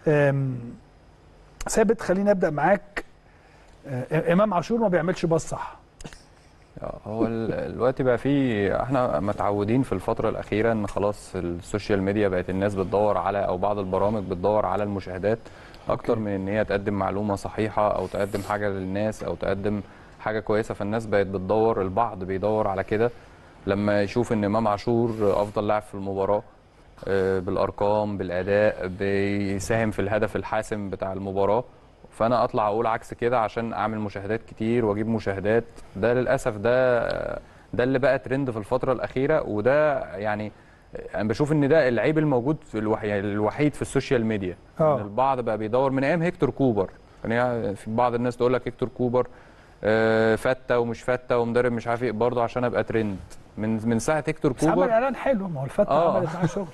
أم، ثابت خليني ابدا معاك آه، امام عاشور ما بيعملش باص صح هو ال- الوقت بقى فيه احنا متعودين في الفترة الأخيرة ان خلاص السوشيال ميديا بقت الناس بتدور على او بعض البرامج بتدور على المشاهدات اكتر أوكي. من ان هي تقدم معلومة صحيحة او تقدم حاجة للناس او تقدم حاجة كويسة فالناس بقت بتدور البعض بيدور على كده لما يشوف ان امام عاشور افضل لاعب في المباراة آه، بالارقام بالاداء بيساهم في الهدف الحاسم بتاع المباراة فانا اطلع اقول عكس كده عشان اعمل مشاهدات كتير واجيب مشاهدات ده للاسف ده ده اللي بقى ترند في الفتره الاخيره وده يعني انا بشوف ان ده العيب الموجود في الوحي يعني الوحيد في السوشيال ميديا آه. ان البعض بقى بيدور من ايام هيكتور كوبر يعني في بعض الناس تقول لك هيكتور كوبر آه، فته ومش فته ومدرب مش عارف ايه برضه عشان ابقى ترند من من ساعه هيكتور بس عمل كوبر اعلان حلو ما هو الفتره آه. عملت معاه شغل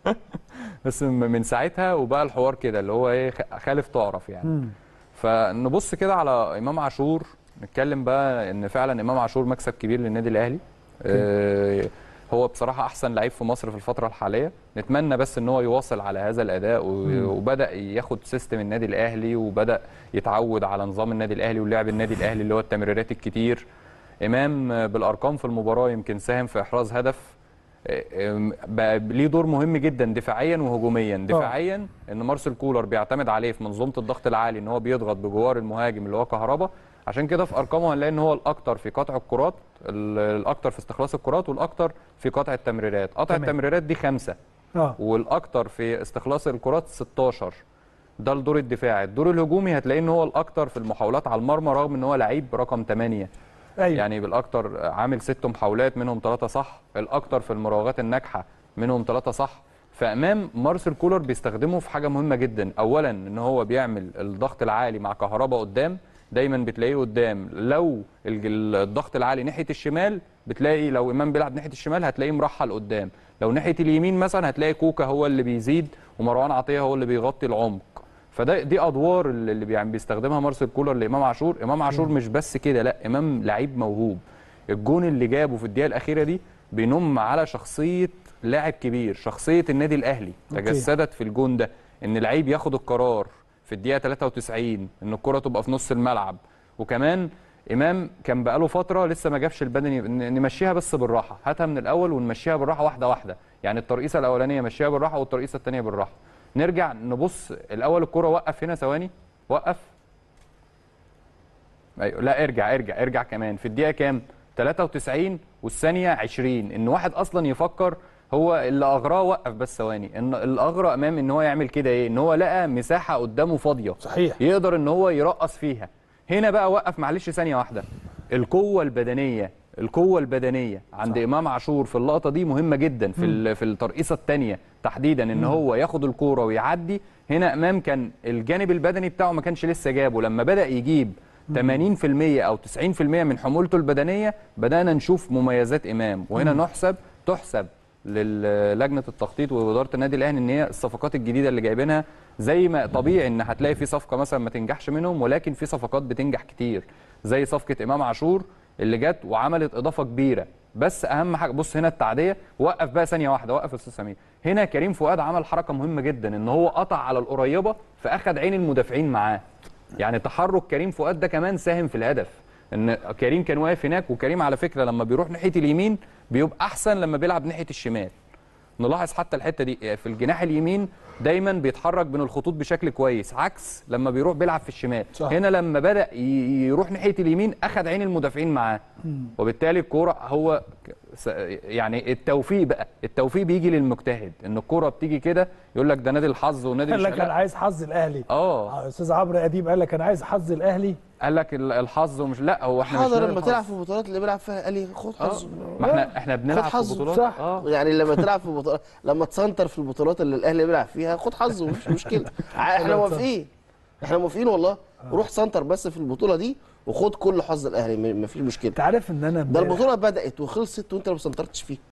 بس من من ساعتها وبقى الحوار كده اللي هو ايه خ- خالف تعرف يعني مم. فنبص كده على امام عاشور نتكلم بقى ان فعلا امام عاشور مكسب كبير للنادي الاهلي آه، هو بصراحه احسن لعيب في مصر في الفتره الحاليه نتمنى بس ان هو يواصل على هذا الاداء و- وبدا ياخد سيستم النادي الاهلي وبدا يتعود على نظام النادي الاهلي ولعب النادي الاهلي اللي هو التمريرات الكتير امام آه، بالارقام في المباراه يمكن ساهم في احراز هدف آه، بقى ليه دور مهم جدا دفاعيا وهجوميا دفاعيا ان مارسيل كولر بيعتمد عليه في منظومه الضغط العالي ان هو بيضغط بجوار المهاجم اللي هو كهربا عشان كده في ارقامه هنلاقي ان هو الاكتر في قطع الكرات ال- الاكتر في استخلاص الكرات والاكتر في قطع التمريرات قطع تمام. التمريرات دي خمسة اه والاكتر في استخلاص الكرات 16 ده الدور الدفاعي الدور الهجومي هتلاقيه ان هو الاكتر في المحاولات على المرمى رغم ان هو لعيب رقم 8 ايوه يعني بالاكتر عامل ست محاولات منهم ثلاثه صح الاكتر في المراوغات الناجحه منهم ثلاثه صح فامام مارسيل كولر بيستخدمه في حاجه مهمه جدا اولا ان هو بيعمل الضغط العالي مع كهربا قدام دايما بتلاقيه قدام لو الج- الضغط العالي ناحيه الشمال بتلاقي لو امام بيلعب ناحيه الشمال هتلاقيه مرحل قدام لو ناحيه اليمين مثلا هتلاقي كوكا هو اللي بيزيد ومروان عطيه هو اللي بيغطي العمق فده دي ادوار اللي اللي يعني بيستخدمها مارسيل كولر لامام عاشور امام عاشور مش بس كده لا امام لعيب موهوب الجون اللي جابه في الدقيقه الاخيره دي بينم على شخصيه لاعب كبير شخصيه النادي الاهلي أوكي. تجسدت في الجون ده ان لعيب ياخد القرار في الدقيقه 93 ان الكره تبقى في نص الملعب وكمان امام كان بقاله فتره لسه ما جابش البدني ن- نمشيها بس بالراحه هاتها من الاول ونمشيها بالراحه واحده واحده يعني الترقيصه الاولانيه مشيها بالراحه والترقيصه الثانيه بالراحه نرجع نبص الاول الكره وقف هنا ثواني وقف أيوة لا ارجع ارجع ارجع كمان في الدقيقه كام 93 والثانيه 20 ان واحد اصلا يفكر هو اللي اغراه وقف بس ثواني ان اللي اغرى امام ان هو يعمل كده ايه ان هو لقى مساحه قدامه فاضيه صحيح يقدر ان هو يرقص فيها هنا بقى وقف معلش ثانيه واحده القوه البدنيه القوه البدنيه عند صح. امام عاشور في اللقطه دي مهمه جدا في ال- في الترقيصه الثانيه تحديدا ان هو ياخد الكوره ويعدي هنا امام كان الجانب البدني بتاعه ما كانش لسه جابه لما بدا يجيب 80% او 90% من حمولته البدنيه بدانا نشوف مميزات امام وهنا نحسب تحسب للجنه التخطيط واداره النادي الاهلي ان هي الصفقات الجديده اللي جايبينها زي ما طبيعي ان هتلاقي في صفقه مثلا ما تنجحش منهم ولكن في صفقات بتنجح كتير زي صفقه امام عاشور اللي جت وعملت اضافه كبيره بس اهم حاجه بص هنا التعديه وقف بقى ثانيه واحده وقف استاذ سمير هنا كريم فؤاد عمل حركه مهمه جدا ان هو قطع على القريبه فاخد عين المدافعين معاه يعني تحرك كريم فؤاد ده كمان ساهم في الهدف ان كريم كان واقف هناك وكريم على فكره لما بيروح ناحيه اليمين بيبقى احسن لما بيلعب ناحيه الشمال نلاحظ حتى الحته دي في الجناح اليمين دايما بيتحرك بين الخطوط بشكل كويس عكس لما بيروح بيلعب في الشمال صح. هنا لما بدا ي- يروح ناحيه اليمين اخذ عين المدافعين معاه وبالتالي الكوره هو ك- س- يعني التوفيق بقى التوفيق بيجي للمجتهد ان الكوره بتيجي كده يقول لك ده نادي الحظ ونادي قال مش لك انا لا. عايز حظ الاهلي اه استاذ عمرو اديب قال لك انا عايز حظ الاهلي قال لك ال- الحظ ومش لا هو احنا مش حاضر نادي لما الحظ. تلعب في البطولات اللي بيلعب فيها قال لي خد اه حظه ما احنا احنا بنلعب في حظه، بطولات صح. اه يعني لما تلعب في بطولات لما تسنتر في البطولات اللي الاهلي بيلعب فيها خد حظه مفيش مشكله احنا موافقين احنا موافقين والله روح سنتر بس في البطوله دي وخد كل حظ الاهلي م- مفيش مشكله انت عارف ان انا ده امبارح- البطوله بدات وخلصت وانت ما سنترتش فيها